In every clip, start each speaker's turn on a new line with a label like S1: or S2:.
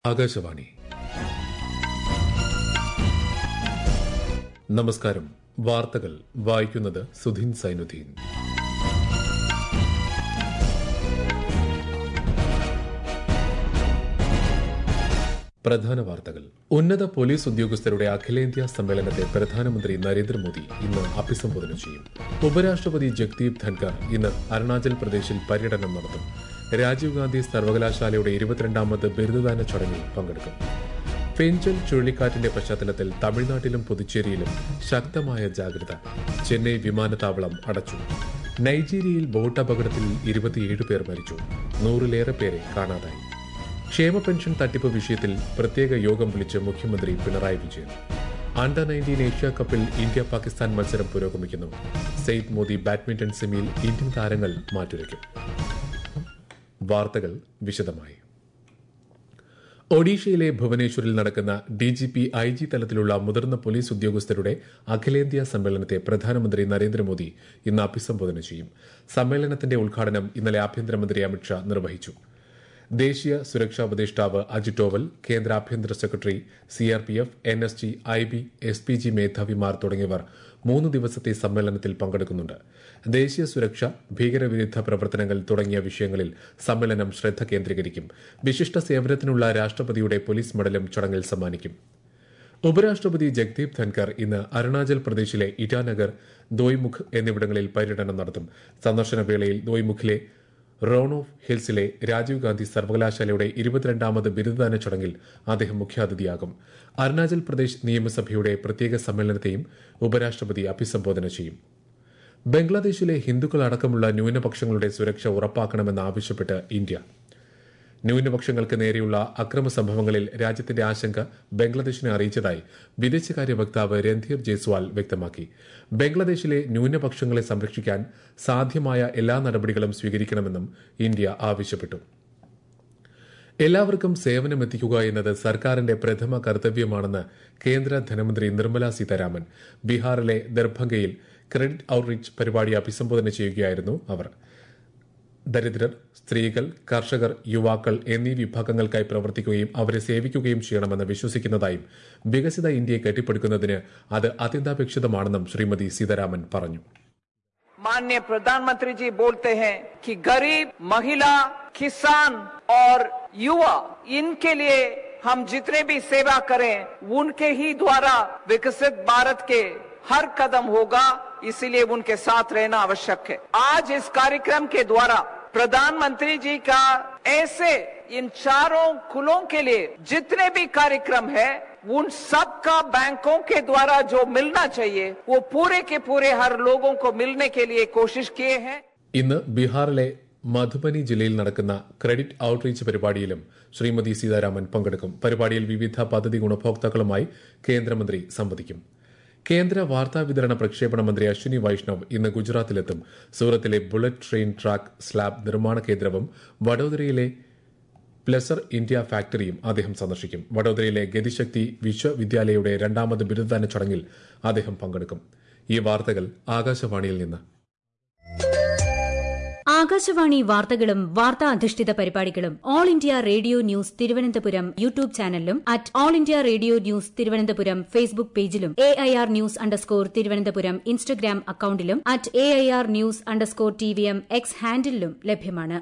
S1: ആകാശവാണി നമസ്കാരം വാർത്തകൾ വായിക്കുന്നത് സുധീൻ സൈനുദ്ദീൻ പ്രധാന വാർത്തകൾ ഉന്നത പോലീസ് ഉദ്യോഗസ്ഥരുടെ അഖിലേന്ത്യാ സമ്മേളനത്തെ പ്രധാനമന്ത്രി നരേന്ദ്രമോദി ഇന്ന് അഭിസംബോധന ചെയ്യും ഉപരാഷ്ട്രപതി ജഗ്ദീപ് ധൻകർ ഇന്ന് അരുണാചൽ പ്രദേശിൽ പര്യടനം നടത്തും രാജീവ് ഗാന്ധി സർവകലാശാലയുടെ ഇരുപത്തിരണ്ടാമത് ബിരുദദാന ചടങ്ങിൽ പങ്കെടുക്കും ഫെഞ്ചൽ ചുഴലിക്കാറ്റിന്റെ പശ്ചാത്തലത്തിൽ തമിഴ്നാട്ടിലും പുതുച്ചേരിയിലും ശക്തമായ ജാഗ്രത ചെന്നൈ വിമാനത്താവളം അടച്ചു നൈജീരിയയിൽ ബോട്ട് അപകടത്തിൽ ഇരുപത്തിയേഴ് പേർ മരിച്ചു നൂറിലേറെ പേരെ കാണാതായി ക്ഷേമ പെൻഷൻ തട്ടിപ്പ് വിഷയത്തിൽ പ്രത്യേക യോഗം വിളിച്ച് മുഖ്യമന്ത്രി Pinarayi Vijayan under nineteen Asia കപ്പിൽ ഇന്ത്യ പാകിസ്ഥാൻ മത്സരം പുരോഗമിക്കുന്നു സെയ്ദ് മോദി ബാഡ്മിന്റൺ സെമിയിൽ ഇന്ത്യൻ താരങ്ങൾ മാറ്റുരയ്ക്കും വാർത്തകൾ വിശദമായി ഒഡീഷയിലെ ഭുവനേശ്വറിൽ നടക്കുന്ന D G P I G തലത്തിലുള്ള മുതിർന്ന പോലീസ് ഉദ്യോഗസ്ഥരുടെ അഖിലേന്ത്യാ സമ്മേളനത്തെ പ്രധാനമന്ത്രി നരേന്ദ്രമോദി ഇന്ന് അഭിസംബോധന ചെയ്യും സമ്മേളനത്തിന്റെ ഉദ്ഘാടനം ഇന്നലെ ആഭ്യന്തരമന്ത്രി അമിത്ഷാ നിർവഹിച്ചു ദേശീയ സുരക്ഷാ ഉപദേഷ്ടാവ് അജിത് ഡോവൽ കേന്ദ്ര ആഭ്യന്തര secretary CRPF N S G I B S P G മേധാവിമാർ തുടങ്ങിയവർ മൂന്ന് ദിവസത്തെ സമ്മേളനത്തിൽ പങ്കെടുക്കുന്നുണ്ട് ദേശീയ സുരക്ഷ ഭീകരവിരുദ്ധ പ്രവർത്തനങ്ങൾ തുടങ്ങിയ വിഷയങ്ങളിൽ സമ്മേളനം ശ്രദ്ധ കേന്ദ്രീകരിക്കും വിശിഷ്ട സേവനത്തിനുള്ള രാഷ്ട്രപതിയുടെ പോലീസ് മെഡലും ചടങ്ങിൽ സമ്മാനിക്കും ഉപരാഷ്ട്രപതി ജഗ്ദീപ് ധൻകർ ഇന്ന് അരുണാചൽ പ്രദേശിലെ ഇറ്റാനഗർ ദോയ്മുഖ് എന്നിവിടങ്ങളിൽ പര്യടനം നടത്തും സന്ദർശന വേളയിൽ ദോയ്മുഖിലെ റോൺ ഓഫ് ഹിൽസിലെ രാജീവ് ഗാന്ധി സർവകലാശാലയുടെ ഇരുപത്തിരണ്ടാമത് ബിരുദദാന ചടങ്ങിൽ അദ്ദേഹം മുഖ്യാതിഥിയാകും അരുണാചൽ പ്രദേശ് നിയമസഭയുടെ പ്രത്യേക സമ്മേളനത്തെയും ഉപരാഷ്ട്രപതി അഭിസംബോധന ചെയ്യും ബംഗ്ലാദേശിലെ ഹിന്ദുക്കൾ അടക്കമുള്ള ന്യൂനപക്ഷങ്ങളുടെ സുരക്ഷ ഉറപ്പാക്കണമെന്നാവശ്യപ്പെട്ട് ഇന്ത്യ ന്യൂനപക്ഷങ്ങൾക്ക് നേരെയുള്ള അക്രമ സംഭവങ്ങളിൽ രാജ്യത്തിന്റെ ആശങ്ക ബംഗ്ലാദേശിനെ അറിയിച്ചതായി വിദേശകാര്യ വക്താവ് രൺധീർ ജയ്സ്വാൾ വ്യക്തമാക്കി ബംഗ്ലാദേശിലെ ന്യൂനപക്ഷങ്ങളെ സംരക്ഷിക്കാൻ സാധ്യമായ എല്ലാ നടപടികളും സ്വീകരിക്കണമെന്നും ഇന്ത്യ ആവശ്യപ്പെട്ടു എല്ലാവർക്കും സേവനമെത്തിക്കുക എന്നത് സർക്കാരിന്റെ പ്രഥമ കർത്തവ്യമാണെന്ന് കേന്ദ്ര ധനമന്ത്രി നിർമ്മല സീതാരാമൻ ബീഹാറിലെ ദർഭംഗയിൽ ക്രെഡിറ്റ് ഔട്ട്റീച്ച് പരിപാടി അഭിസംബോധന ചെയ്യുകയായിരുന്നു അവർ ദരിദ്രർ സ്ത്രീകൾ കർഷകർ യുവാക്കൾ എന്നീ വിഭാഗങ്ങൾക്കായി പ്രവർത്തിക്കുകയും അവരെ സേവിക്കുകയും ചെയ്യണമെന്ന് വിശ്വസിക്കുന്നതായും വികസിത ഇന്ത്യയെ കെട്ടിപ്പടുക്കുന്നതിന് അത് അത്യന്താപേക്ഷിതമാണെന്നും ശ്രീമതി സീതാരാമൻ പറഞ്ഞു
S2: माननीय प्रधानमंत्री जी बोलते हैं कि गरीब महिला किसान और युवा इनके लिए हम जितने भी सेवा करें उनके ही द्वारा विकसित भारत के हर कदम होगा इसीलिए उनके साथ रहना आवश्यक है आज इस कार्यक्रम के द्वारा प्रधानमंत्री जी का ऐसे इन चारों कुलों के लिए जितने भी कार्यक्रम है उन सब का बैंकों के द्वारा जो मिलना चाहिए वो पूरे के पूरे हर लोगों को मिलने के लिए कोशिश किए हैं
S1: ഇന്ന് ബീഹാറിലെ മധുബനി ജില്ലയിൽ നടക്കുന്ന ക്രെഡിറ്റ് ഔട്ട്റീച്ച് പരിപാടിയിലും ശ്രീമതി സീതാരാമൻ പങ്കെടുക്കും പരിപാടിയിൽ വിവിധ പദ്ധതി ഗുണഭോക്താക്കളുമായി കേന്ദ്രമന്ത്രി സംവദിക്കും കേന്ദ്ര വാർത്താവിതരണ പ്രക്ഷേപണ മന്ത്രി അശ്വിനി വൈഷ്ണവ് ഇന്ന് ഗുജറാത്തിലെത്തും സൂറത്തിലെ ബുള്ളറ്റ് ട്രെയിൻ ട്രാക്ക് സ്ലാബ് നിർമ്മാണ കേന്ദ്രവും വഡോദരയിലെ പ്ലസർ ഇന്ത്യ ഫാക്ടറിയും അദ്ദേഹം സന്ദർശിക്കും വഡോദരയിലെ ഗതിശക്തി വിശ്വവിദ്യാലയയുടെ രണ്ടാമത് ബിരുദദാന ചടങ്ങിൽ അദ്ദേഹം പങ്കെടുക്കും ഈ വാർത്തകൾ ആകാശവാണിയിൽ നിന്ന്
S3: ആകാശവാണി വാർത്തകളും വാർത്താ അധിഷ്ഠിത പരിപാടികളും All India Radio news Thiruvananthapuram YouTube ചാനലിലും at All India Radio news Thiruvananthapuram Facebook പേജിലും A I R news underscore Thiruvananthapuram Instagram അക്കൌണ്ടിലും at A I R news underscore T V M X ഹാൻഡിലും ലഭ്യമാണ്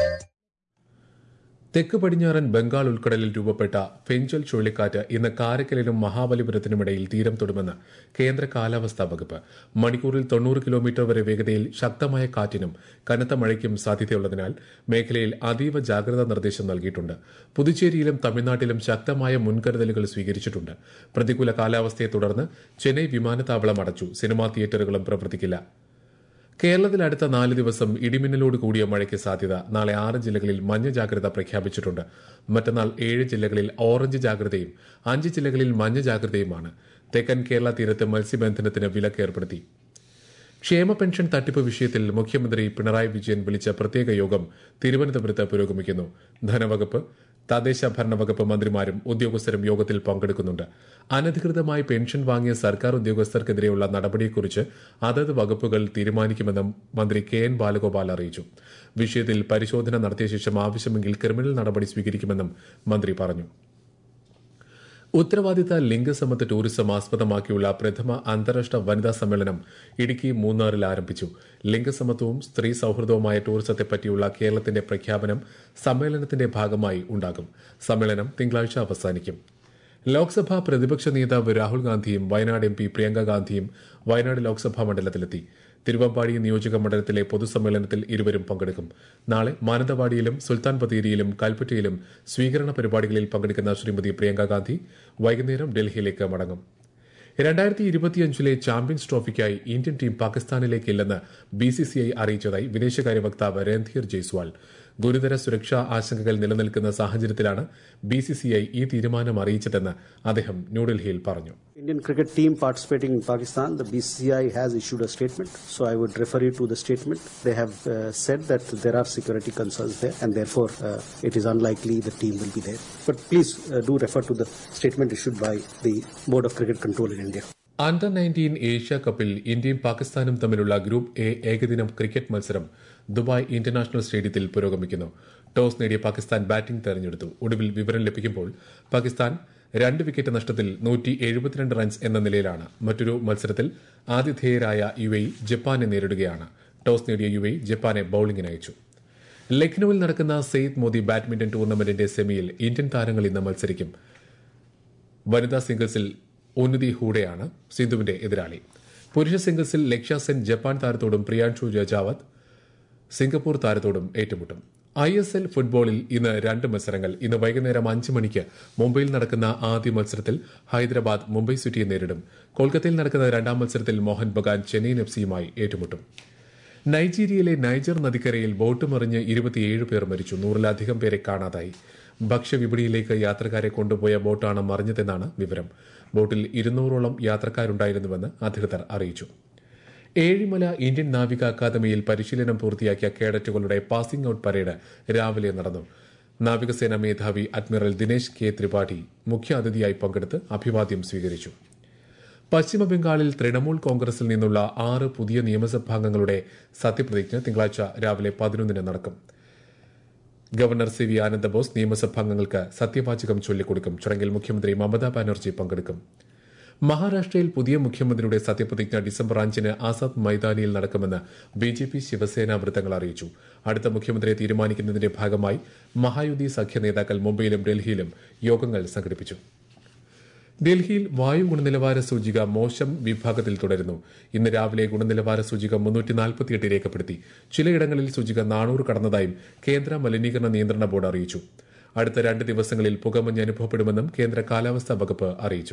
S1: തെക്ക് പടിഞ്ഞാറൻ ബംഗാൾ ഉൾക്കടലിൽ രൂപപ്പെട്ട ഫെഞ്ചൽ ചുഴലിക്കാറ്റ് ഇന്ന് കാരക്കലിനും മഹാബലിപുരത്തിനുമിടയിൽ തീരം തൊടുമെന്ന് കേന്ദ്ര കാലാവസ്ഥാ വകുപ്പ് മണിക്കൂറിൽ തൊണ്ണൂറ് കിലോമീറ്റർ വരെ വേഗതയിൽ ശക്തമായ കാറ്റിനും കനത്ത മഴയ്ക്കും സാധ്യതയുള്ളതിനാൽ മേഖലയിൽ അതീവ ജാഗ്രതാ നിർദ്ദേശം നൽകിയിട്ടുണ്ട് പുതുച്ചേരിയിലും തമിഴ്നാട്ടിലും ശക്തമായ മുൻകരുതലുകൾ സ്വീകരിച്ചിട്ടുണ്ട് പ്രതികൂല കാലാവസ്ഥയെ തുടർന്ന് ചെന്നൈ വിമാനത്താവളം അടച്ചു സിനിമാ തിയേറ്ററുകളും പ്രവർത്തിക്കില്ല കേരളത്തിൽ അടുത്ത നാല് ദിവസം ഇടിമിന്നലോട് കൂടിയ മഴയ്ക്ക് സാധ്യത നാളെ ആറ് ജില്ലകളിൽ മഞ്ഞ ജാഗ്രത പ്രഖ്യാപിച്ചിട്ടുണ്ട് മറ്റന്നാൾ ഏഴ് ജില്ലകളിൽ ഓറഞ്ച് ജാഗ്രതയും അഞ്ച് ജില്ലകളിൽ മഞ്ഞ ജാഗ്രതയുമാണ് തെക്കൻ കേരള തീരത്ത് മത്സ്യബന്ധനത്തിന് വിലക്ക് ഏർപ്പെടുത്തി ക്ഷേമ പെൻഷൻ തട്ടിപ്പ് വിഷയത്തിൽ മുഖ്യമന്ത്രി പിണറായി വിജയൻ വിളിച്ച പ്രത്യേക യോഗം തിരുവനന്തപുരത്ത് പുരോഗമിക്കുന്നു ധനവകുപ്പ് തദ്ദേശ ഭരണ വകുപ്പ് മന്ത്രിമാരും ഉദ്യോഗസ്ഥരും യോഗത്തിൽ പങ്കെടുക്കുന്നുണ്ട് അനധികൃതമായി പെൻഷൻ വാങ്ങിയ സർക്കാർ ഉദ്യോഗസ്ഥർക്കെതിരെയുള്ള നടപടിയെക്കുറിച്ച് അതത് വകുപ്പുകൾ തീരുമാനിക്കുമെന്നും മന്ത്രി കെ എൻ ബാലഗോപാൽ അറിയിച്ചു വിഷയത്തിൽ പരിശോധന നടത്തിയ ശേഷം ആവശ്യമെങ്കിൽ ക്രിമിനൽ നടപടി സ്വീകരിക്കുമെന്നും മന്ത്രി പറഞ്ഞു ഉത്തരവാദിത്ത ലിംഗസമത്വ ടൂറിസം ആസ്പദമാക്കിയുള്ള പ്രഥമ അന്താരാഷ്ട്ര വനിതാ സമ്മേളനം ഇടുക്കി മൂന്നാറിൽ ആരംഭിച്ചു ലിംഗസമത്വവും സ്ത്രീ സൌഹൃദവുമായ ടൂറിസത്തെപ്പറ്റിയുള്ള കേരളത്തിന്റെ പ്രഖ്യാപനം സമ്മേളനത്തിന്റെ ഭാഗമായി ഉണ്ടാകും സമ്മേളനം തിങ്കളാഴ്ച അവസാനിക്കും ലോക്സഭാ പ്രതിപക്ഷ നേതാവ് രാഹുൽ ഗാന്ധിയും വയനാട് എം പി പ്രിയങ്ക ഗാന്ധിയും വയനാട് ലോക്സഭാ മണ്ഡലത്തിലെത്തി തിരുവമ്പാടി നിയോജക മണ്ഡലത്തിലെ പൊതുസമ്മേളനത്തിൽ ഇരുവരും പങ്കെടുക്കും നാളെ മാനന്തവാടിയിലും സുൽത്താൻ ബത്തേരിയിലും കൽപ്പറ്റയിലും സ്വീകരണ പരിപാടികളിൽ പങ്കെടുക്കുന്ന ശ്രീമതി പ്രിയങ്ക ഗാന്ധി വൈകുന്നേരം ഡൽഹിയിലേക്ക് മടങ്ങും രണ്ടായിരത്തി ഇരുപത്തിയഞ്ചിലെ ചാമ്പ്യൻസ് ട്രോഫിക്കായി ഇന്ത്യൻ ടീം പാകിസ്ഥാനിലേക്കില്ലെന്ന് ബി സി സി ഐ അറിയിച്ചതായി വിദേശകാര്യ വക്താവ് രൺധീർ ജയ്സ്വാൾ ഗുരുതര സുരക്ഷാ ആശങ്കകൾ നിലനിൽക്കുന്ന സാഹചര്യത്തിലാണ് ബി സി സി ഐ ഈ തീരുമാനം അറിയിച്ചതെന്ന് അദ്ദേഹം ന്യൂഡൽഹിയിൽ പറഞ്ഞു
S4: Indian cricket team participating in Pakistan, the BCCI has issued a statement. So I would refer you to the statement. They have uh, said that there are security concerns there, and therefore uh, it is unlikely the team will be there. But please uh, do refer to the statement issued by the Board of Cricket Control in India.
S1: Under nineteen Asia കപ്പിൽ ഇന്ത്യയും പാകിസ്ഥാനും തമ്മിലുള്ള group A ഏകദിനം cricket മത്സരം Dubai international സ്റ്റേഡിയത്തിൽ പുരോഗമിക്കുന്നു toss നേടിയ Pakistan batting തെരഞ്ഞെടുത്തു ഒടുവിൽ വിവരം ലഭിക്കുമ്പോൾ പാകിസ്ഥാൻ രണ്ട് വിക്കറ്റ് നഷ്ടത്തിൽ നൂറ്റി എഴുപത്തിരണ്ട് റൺസ് എന്ന നിലയിലാണ് മറ്റൊരു മത്സരത്തിൽ ആതിഥേയരായ യു എ ജപ്പാനെ നേരിടുകയാണ് ടോസ് നേടിയ യു എ ജപ്പാനെ ബൌളിംഗിന് അയച്ചു ലക്നൌവിൽ നടക്കുന്ന സെയ്ദ് മോദി ബാഡ്മിന്റൺ ടൂർണമെന്റിന്റെ സെമിയിൽ ഇന്ത്യൻ താരങ്ങൾ ഇന്ന് മത്സരിക്കും വനിതാ സിംഗിൾസിൽ ഉന്നതി ഹൂഡയാണ് സിന്ധുവിന്റെ എതിരാളി പുരുഷ സിംഗിൾസിൽ ലക്ഷ്യ സെൻ ജപ്പാൻ താരത്തോടും പ്രിയാൻഷു ജജാവത് സിംഗപ്പൂർ താരത്തോടും ഏറ്റുമുട്ടും ഐ എസ് എൽ ഫുട്ബോളിൽ ഇന്ന് രണ്ട് മത്സരങ്ങൾ ഇന്ന് വൈകുന്നേരം അഞ്ച് മണിക്ക് മുംബൈയിൽ നടക്കുന്ന ആദ്യ മത്സരത്തിൽ ഹൈദരാബാദ് മുംബൈ സിറ്റിയെ നേരിടും കൊൽക്കത്തയിൽ നടക്കുന്ന രണ്ടാം മത്സരത്തിൽ മോഹൻ ബഗാൻ ചെന്നൈയിൻ എഫ് സിയുമായി ഏറ്റുമുട്ടും നൈജീരിയയിലെ നൈജർ നദിക്കരയിൽ ബോട്ട് മറിഞ്ഞ് ഇരുപത്തിയേഴ് പേർ മരിച്ചു നൂറിലധികം പേരെ കാണാതായി ഭക്ഷ്യവിപണിയിലേക്ക് യാത്രക്കാരെ കൊണ്ടുപോയ ബോട്ടാണ് മറിഞ്ഞതെന്നാണ് വിവരം ബോട്ടിൽ ഇരുന്നൂറോളം യാത്രക്കാരുണ്ടായിരുന്നുവെന്ന് അധികൃതർ അറിയിച്ചു ഏഴിമല ഇന്ത്യൻ നാവിക അക്കാദമിയിൽ പരിശീലനം പൂർത്തിയാക്കിയ കേഡറ്റുകളുടെ പാസിംഗ് ഔട്ട് പരേഡ് രാവിലെ നടന്നു നാവികസേന മേധാവി അഡ്മിറൽ ദിനേശ് കെ ത്രിപാഠി മുഖ്യാതിഥിയായി പങ്കെടുത്ത് അഭിവാദ്യം സ്വീകരിച്ചു പശ്ചിമബംഗാളിൽ തൃണമൂൽ കോൺഗ്രസിൽ നിന്നുള്ള ആറ് പുതിയ നിയമസഭാംഗങ്ങളുടെ സത്യപ്രതിജ്ഞ തിങ്കളാഴ്ച രാവിലെ പതിനൊന്നിന് നടക്കും ഗവർണർ സി വി ആനന്ദബോസ് നിയമസഭാംഗങ്ങൾക്ക് സത്യവാചകം ചൊല്ലിക്കൊടുക്കും ചടങ്ങിൽ മുഖ്യമന്ത്രി മമതാ ബാനർജി പങ്കെടുക്കും മഹാരാഷ്ട്രയിൽ പുതിയ മുഖ്യമന്ത്രിയുടെ സത്യപ്രതിജ്ഞ ഡിസംബർ അഞ്ചിന് ആസാദ് മൈതാനിയിൽ നടക്കുമെന്ന് ബി ജെ പി ശിവസേന വൃത്തങ്ങൾ അറിയിച്ചു അടുത്ത മുഖ്യമന്ത്രിയെ തീരുമാനിക്കുന്നതിന്റെ ഭാഗമായി മഹായുതി സഖ്യ നേതാക്കൾ മുംബൈയിലും ഡൽഹിയിലും യോഗങ്ങൾ സംഘടിപ്പിച്ചു ഡൽഹിയിൽ വായു ഗുണനിലവാര സൂചിക മോശം വിഭാഗത്തിൽ തുടരുന്നു ഇന്ന് രാവിലെ ഗുണനിലവാര സൂചിക മുന്നൂറ്റി നാൽപ്പത്തിയെട്ട് രേഖപ്പെടുത്തി ചിലയിടങ്ങളിൽ സൂചിക നാനൂറ് കടന്നതായും കേന്ദ്ര മലിനീകരണ നിയന്ത്രണ ബോർഡ് അറിയിച്ചു അടുത്ത രണ്ട് ദിവസങ്ങളിൽ പുകമഞ്ഞ് അനുഭവപ്പെടുമെന്നും കേന്ദ്ര കാലാവസ്ഥാ വകുപ്പ് അറിയിച്ചു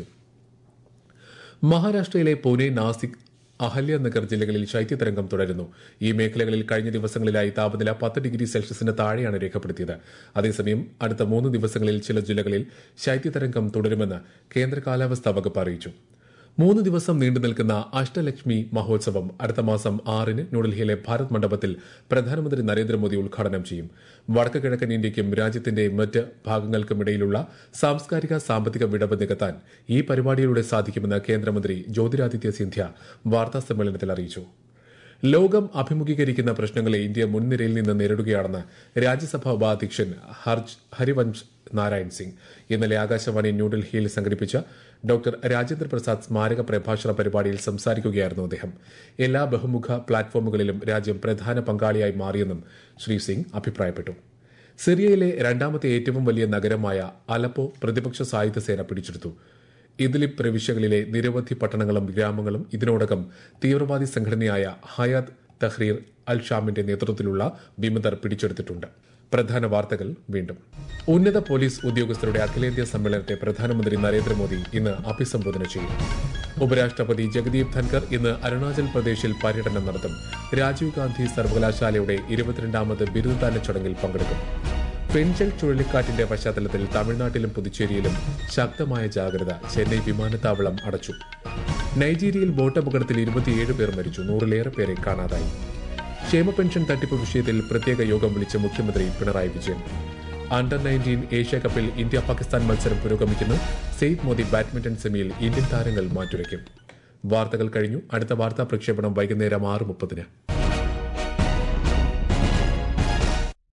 S1: മഹാരാഷ്ട്രയിലെ പൂനെ നാസിക് അഹല്യനഗർ ജില്ലകളിൽ ശൈത്യതരംഗം തുടരുന്നു ഈ മേഖലകളിൽ കഴിഞ്ഞ ദിവസങ്ങളിലായി താപനില പത്ത് ഡിഗ്രി സെൽഷ്യസിന് താഴെയാണ് രേഖപ്പെടുത്തിയത് അതേസമയം അടുത്ത മൂന്ന് ദിവസങ്ങളിൽ ചില ജില്ലകളിൽ ശൈത്യതരംഗം തുടരുമെന്ന് കേന്ദ്ര കാലാവസ്ഥാ വകുപ്പ് അറിയിച്ചു മൂന്ന് ദിവസം നീണ്ടു നിൽക്കുന്ന അഷ്ടലക്ഷ്മി മഹോത്സവം അടുത്ത മാസം ആറിന് ന്യൂഡൽഹിയിലെ ഭാരത് മണ്ഡപത്തിൽ പ്രധാനമന്ത്രി നരേന്ദ്രമോദി ഉദ്ഘാടനം ചെയ്യും വടക്ക് കിഴക്കൻ ഇന്ത്യയ്ക്കും രാജ്യത്തിന്റെ മറ്റ് ഭാഗങ്ങൾക്കുമിടയിലുള്ള സാംസ്കാരിക സാമ്പത്തിക വിടവ് നികത്താൻ ഈ പരിപാടിയിലൂടെ സാധിക്കുമെന്ന് കേന്ദ്രമന്ത്രി ജ്യോതിരാദിത്യ സിന്ധ്യ വാർത്താ സമ്മേളനത്തിൽ അറിയിച്ചു ലോകം അഭിമുഖീകരിക്കുന്ന പ്രശ്നങ്ങളെ ഇന്ത്യ മുൻനിരയിൽ നിന്ന് നേരിടുകയാണെന്ന് രാജ്യസഭാ ഉപാധ്യക്ഷൻ ഹർജ് ഹരിവംശ് നാരായൺ സിംഗ് ഇന്നലെ ആകാശവാണി ന്യൂഡൽഹിയിൽ സംഘടിപ്പിച്ച ഡോക്ടർ രാജേന്ദ്ര പ്രസാദ് സ്മാരക പ്രഭാഷണ പരിപാടിയിൽ സംസാരിക്കുകയായിരുന്നു അദ്ദേഹം എല്ലാ ബഹുമുഖ പ്ലാറ്റ്ഫോമുകളിലും രാജ്യം പ്രധാന പങ്കാളിയായി മാറിയെന്നും ശ്രീ സിംഗ് അഭിപ്രായപ്പെട്ടു സിറിയയിലെ രണ്ടാമത്തെ ഏറ്റവും വലിയ നഗരമായ അലപ്പോ പ്രതിപക്ഷ സായുധ സേന പിടിച്ചെടുത്തു ഇദ്ലിബ് പ്രവിശ്യകളിലെ നിരവധി പട്ടണങ്ങളും ഗ്രാമങ്ങളും ഇതിനോടകം തീവ്രവാദി സംഘടനയായ ഹയാത്ത് തഹ്രീർ അൽ ഷാമിന്റെ നേതൃത്വത്തിലുള്ള വിമതർ പിടിച്ചെടുത്തിട്ടുണ്ട് പ്രധാന വാർത്തകൾ വീണ്ടും ഉന്നത പോലീസ് ഉദ്യോഗസ്ഥരുടെ അഖിലേന്ത്യാ സമ്മേളനത്തെ പ്രധാനമന്ത്രി നരേന്ദ്രമോദി ഇന്ന് അഭിസംബോധന ചെയ്യും ഉപരാഷ്ട്രപതി ജഗദീപ് ധൻകർ ഇന്ന് അരുണാചൽ പ്രദേശിൽ പര്യടനം നടത്തും രാജീവ് ഗാന്ധി സർവകലാശാലയുടെ ഇരുപത്തിരണ്ടാമത് ബിരുദദാന ചടങ്ങിൽ പങ്കെടുക്കും പെൻഷൽ ചുഴലിക്കാറ്റിന്റെ പശ്ചാത്തലത്തിൽ തമിഴ്നാട്ടിലും പുതുച്ചേരിയിലും ശക്തമായ ജാഗ്രത ചെന്നൈ വിമാനത്താവളം അടച്ചു നൈജീരിയയിൽ ബോട്ട് അപകടത്തിൽ ഇരുപത്തിയേഴ് പേർ മരിച്ചു നൂറിലേറെ പേരെ കാണാതായി ക്ഷേമ പെൻഷൻ തട്ടിപ്പ് വിഷയത്തിൽ പ്രത്യേക യോഗം വിളിച്ച മുഖ്യമന്ത്രി Pinarayi Vijayan under nineteen Asia കപ്പിൽ ഇന്ത്യ പാകിസ്ഥാൻ മത്സരം പുരോഗമിക്കുന്നു സെയ്ദ് മോദി ബാഡ്മിന്റൺ സെമിയിൽ ഇന്ത്യൻ താരങ്ങൾ മാറ്റുരയ്ക്കും വാർത്തകൾ കഴിഞ്ഞു അടുത്ത വാർത്താ പ്രക്ഷേപണം വൈകുന്നേരം ആറ് മുപ്പതിന്